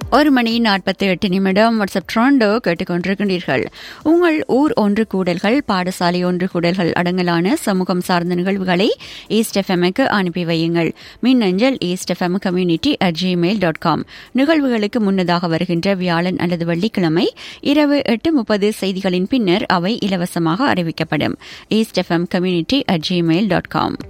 ஒரு மணி நாற்பத்தி எட்டு நிமிடம் வாட்ஸ்அப் ட்ராண்டோ கேட்டுக்கொண்டிருக்கின்றீர்கள் உங்கள் ஊர் ஒன்று கூடல்கள் பாடசாலை ஒன்று கூடல்கள் அடங்கலான சமூகம் சார்ந்த நிகழ்வுகளை ஈஸ்ட் எஃப்எம்க்கு அனுப்பி வையுங்கள் மின்னஞ்சல் east FM community at Gmail dot com நிகழ்வுகளுக்கு முன்னதாக வருகின்ற வியாழன் அல்லது வெள்ளிக்கிழமை இரவு எட்டு முப்பது செய்திகளின் பின்னர் அவை இலவசமாக அறிவிக்கப்படும் east FM community at Gmail dot com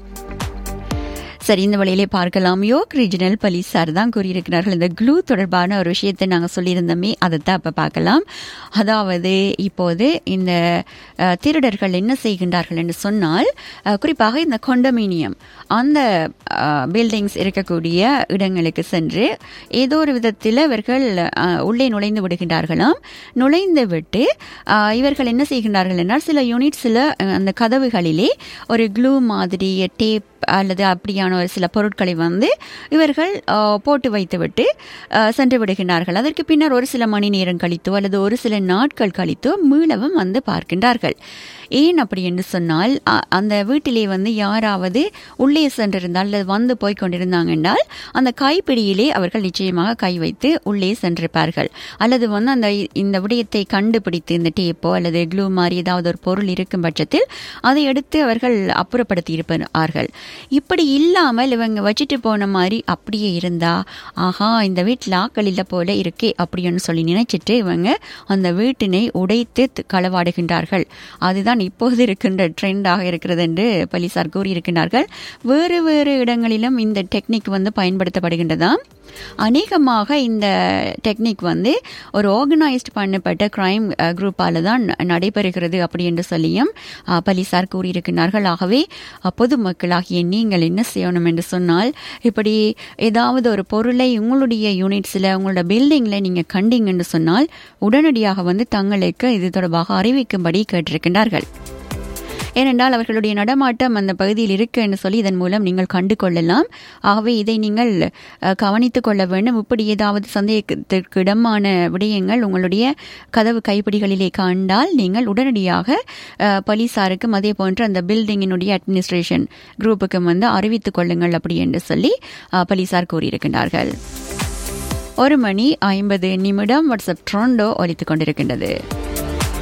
சரி இந்த வழியிலே பார்க்கலாம் யோக் ரீஜனல் போலீஸார் தான் கூறியிருக்கிறார்கள் இந்த க்ளூ தொடர்பான ஒரு விஷயத்தை நாங்கள் சொல்லியிருந்தோமே அதை தான் இப்போ பார்க்கலாம் அதாவது இப்போது இந்த அஹ், திருடர்கள் என்ன செய்கின்றார்கள் என்று சொன்னால் அஹ், குறிப்பாக இந்த கொண்டமீனியம் அந்த பில்டிங்ஸ் இருக்கக்கூடிய இடங்களுக்கு சென்று ஏதோ ஒரு விதத்தில் இவர்கள் அஹ், உள்ளே நுழைந்து விடுகின்றார்களாம் நுழைந்து விட்டு அஹ், இவர்கள் என்ன செய்கின்றார்கள் என்றால் சில யூனிட்ஸில் அந்த கதவுகளிலே ஒரு க்ளூ மாதிரி டேப் அல்லது அப்படியான ஒரு சில பொருட்களை வந்து இவர்கள் அஹ், போட்டு வைத்துவிட்டு அஹ், சென்று விடுகின்றார்கள் அதற்கு பின்னர் ஒரு சில மணி நேரம் கழித்தோ அல்லது ஒரு சில நாட்கள் கழித்தோ மீளவும் வந்து பார்க்கின்றார்கள் ஏன் அப்படி என்று சொன்னால் அ- அந்த வீட்டிலே வந்து யாராவது உள்ளே சென்றிருந்தால் அல்லது வந்து போய் கொண்டிருந்தாங்க என்றால் அந்த கைப்பிடியிலே அவர்கள் நிச்சயமாக கை வைத்து உள்ளே சென்றிருப்பார்கள் அல்லது வந்து அந்த இ- இந்த விடயத்தை கண்டுபிடித்து இந்த டேப்போ அல்லது க்ளூ மாதிரி ஏதாவது ஒரு பொருள் இருக்கும் பட்சத்தில் அதை எடுத்து அவர்கள் அப்புறப்படுத்தி இருப்பார்கள் இப்படி இல்லாமல் இவங்க வச்சுட்டு போன மாதிரி அப்படியே இருந்தா ஆஹா இந்த வீட்டில் ஆக்கள் இல்லை போல இருக்கே அப்படின்னு சொல்லி நினைச்சிட்டு இவங்க அந்த வீட்டினை உடைத்து த- களவாடுகின்றார்கள் அதுதான் இப்போது இருக்கின்ற ட்ரெண்டாக இருக்கிறது என்று போலீசார் கூறியிருக்கிறார்கள் வேறு வேறு இடங்களிலும் இந்த டெக்னிக் வந்து பயன்படுத்தப்படுகின்றதாம் அநேகமாக இந்த டெக்னிக் வந்து ஒரு ஆர்கனைஸ்ட் பண்ணப்பட்ட கிரைம் குரூப்பால தான் நடைபெறுகிறது அப்படி என்று சொல்லியும் அஹ், போலீசார் கூறியிருக்கிறார்கள் ஆகவே அஹ், பொதுமக்களாகிய நீங்கள் என்ன செய்யணும் என்று சொன்னால் இப்படி ஏதாவது ஒரு பொருளை உங்களுடைய யூனிட்ஸில் உங்களோட பில்டிங்கில் நீங்கள் கண்டீங்கன்னு சொன்னால் உடனடியாக வந்து தங்களுக்கு இது தொடர்பாக அறிவிக்கும்படி கேட்டிருக்கின்றார்கள் ஏனென்றால் அவர்களுடைய நடமாட்டம் அந்த பகுதியில் இருக்கு என்று சொல்லி இதன் மூலம் நீங்கள் கண்டு கொள்ளலாம் ஆகவே இதை நீங்கள் அஹ், கவனித்துக் கொள்ள வேண்டும் இப்படி ஏதாவது சந்தேகத்திற்கு இடமான விடயங்கள் உங்களுடைய கதவு கைப்பிடிகளிலே கண்டால் நீங்கள் உடனடியாக அஹ், போலீசாருக்கும் அதே போன்று அந்த பில்டிங்கினுடைய அட்மினிஸ்ட்ரேஷன் குரூப்புக்கும் வந்து அறிவித்துக் கொள்ளுங்கள் அப்படி என்று சொல்லி அஹ், போலீசார் கூறியிருக்கின்றார்கள் ஒரு மணி ஐம்பது நிமிடம் வாட்ஸ்அப் ட்ரோண்டோ ஒலித்துக் கொண்டிருக்கின்றது